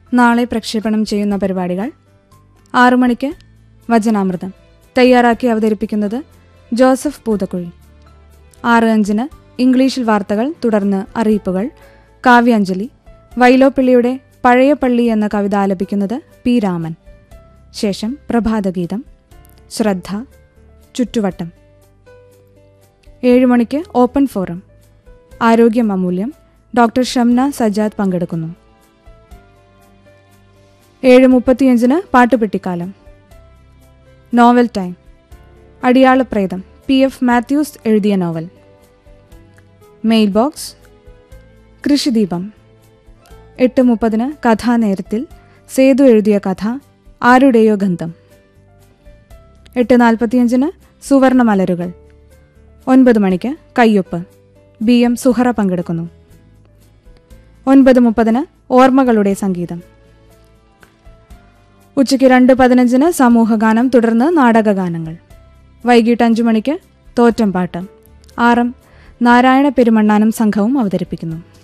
നാളെ പ്രക്ഷേപണം ചെയ്യുന്ന പരിപാടികൾ ആറു മണിക്ക് വചനാമൃതം തയ്യാറാക്കി അവതരിപ്പിക്കുന്നത് ജോസഫ് പൂതക്കുഴി ആറ് അഞ്ചിന് ഇംഗ്ലീഷിൽ വാർത്തകൾ തുടർന്ന് അറിയിപ്പുകൾ കാവ്യാഞ്ജലി വൈലോപ്പിള്ളിയുടെ പഴയ പള്ളി എന്ന കവിത ആലപിക്കുന്നത് പി രാമൻ ശേഷം പ്രഭാതഗീതം ശ്രദ്ധ ചുറ്റുവട്ടം ഏഴ് മണിക്ക് ഓപ്പൺ ഫോറം ആരോഗ്യം അമൂല്യം ഡോക്ടർ ഷംന സജാദ് പങ്കെടുക്കുന്നു ഏഴ് മുപ്പത്തിയഞ്ചിന് പാട്ടുപെട്ടിക്കാലം നോവൽ ടൈം അടിയാളപ്രേതം പി എഫ് മാത്യൂസ് എഴുതിയ നോവൽ മെയിൽ ബോക്സ് കൃഷിദീപം എട്ട് മുപ്പതിന് കഥാനേരത്തിൽ സേതു എഴുതിയ കഥ ആരുടെയോ ഗന്ധം എട്ട് നാൽപ്പത്തിയഞ്ചിന് സുവർണ മലരുകൾ ഒൻപത് മണിക്ക് കയ്യൊപ്പ് ബി എം സുഹറ പങ്കെടുക്കുന്നു ഒൻപത് മുപ്പതിന് ഓർമ്മകളുടെ സംഗീതം ഉച്ചയ്ക്ക് രണ്ട് പതിനഞ്ചിന് സമൂഹഗാനം തുടർന്ന് നാടകഗാനങ്ങൾ വൈകിട്ട് അഞ്ചു മണിക്ക് തോറ്റം പാട്ട് ആറം നാരായണ പെരുമണ്ണാനം സംഘവും അവതരിപ്പിക്കുന്നു